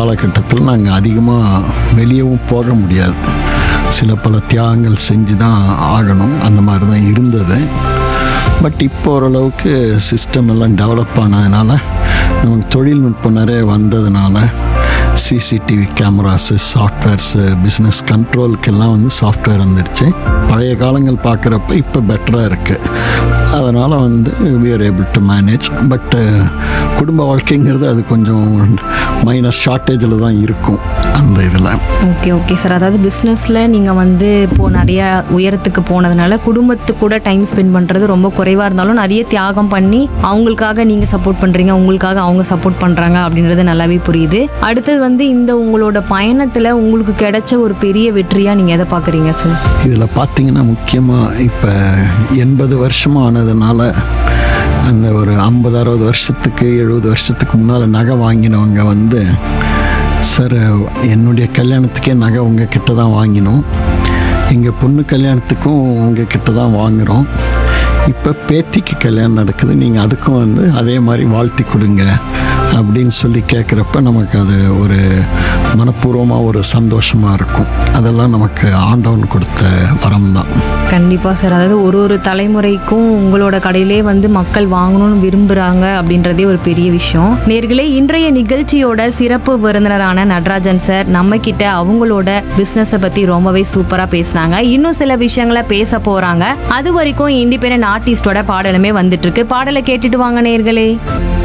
காலகட்டத்தில் நாங்கள் அதிகமாக வெளியவும் போக முடியாது சில பல தியாகங்கள் செஞ்சு தான் ஆகணும் அந்த மாதிரி தான் இருந்தது பட் இப்போ ஓரளவுக்கு சிஸ்டம் எல்லாம் டெவலப் ஆனதுனால நமக்கு தொழில்நுட்பம் நிறைய வந்ததுனால சிசிடிவி கேமராஸு சாஃப்ட்வேர்ஸு பிஸ்னஸ் கண்ட்ரோலுக்கெல்லாம் வந்து சாஃப்ட்வேர் வந்துடுச்சு பழைய காலங்கள் பார்க்குறப்ப இப்போ பெட்டராக இருக்குது அதனால் வந்து we are able to manage பட்டு குடும்ப வாழ்க்கைங்கிறது அது கொஞ்சம் மைனஸ் ஷார்ட்டேஜில் தான் இருக்கும் அந்த இதில் ஓகே ஓகே சார் அதாவது பிஸ்னஸில் நீங்கள் வந்து இப்போது நிறைய உயரத்துக்கு போனதுனால குடும்பத்து கூட டைம் ஸ்பெண்ட் பண்ணுறது ரொம்ப குறைவாக இருந்தாலும் நிறைய தியாகம் பண்ணி அவங்களுக்காக நீங்கள் சப்போர்ட் பண்ணுறீங்க உங்களுக்காக அவங்க சப்போர்ட் பண்ணுறாங்க அப்படின்றது நல்லாவே புரியுது அடுத்தது வந்து இந்த உங்களோட பயணத்தில் உங்களுக்கு கிடைச்ச ஒரு பெரிய வெற்றியாக நீங்கள் எதை பார்க்குறீங்க சார் இதில் பார்த்தீங்கன்னா முக்கியமாக இப்போ எண்பது வருஷமாக ஆனதுனால அந்த ஒரு ஐம்பது அறுபது வருஷத்துக்கு எழுபது வருஷத்துக்கு முன்னால் நகை வாங்கினவங்க வந்து சார் என்னுடைய கல்யாணத்துக்கே நகை உங்கள் கிட்ட தான் வாங்கினோம் எங்கள் பொண்ணு கல்யாணத்துக்கும் உங்கள் கிட்ட தான் வாங்குகிறோம் இப்போ பேத்திக்கு கல்யாணம் நடக்குது நீங்கள் அதுக்கும் வந்து அதே மாதிரி வாழ்த்தி கொடுங்க அப்படின்னு சொல்லி கேட்குறப்ப நமக்கு அது ஒரு மனப்பூர்வமாக ஒரு சந்தோஷமாக இருக்கும் அதெல்லாம் நமக்கு ஆண்டவன் கொடுத்த வரம் தான் கண்டிப்பாக சார் அதாவது ஒரு ஒரு தலைமுறைக்கும் உங்களோட கடையிலே வந்து மக்கள் வாங்கணும்னு விரும்புகிறாங்க அப்படின்றதே ஒரு பெரிய விஷயம் நேர்களே இன்றைய நிகழ்ச்சியோட சிறப்பு விருந்தினரான நடராஜன் சார் நம்ம கிட்ட அவங்களோட பிஸ்னஸை பற்றி ரொம்பவே சூப்பராக பேசினாங்க இன்னும் சில விஷயங்களை பேச போகிறாங்க அது வரைக்கும் இண்டிபெண்ட் ஆர்டிஸ்டோட பாடலுமே வந்துட்டு இருக்கு பாடலை கேட்டுட்டு வாங்க நேர்களே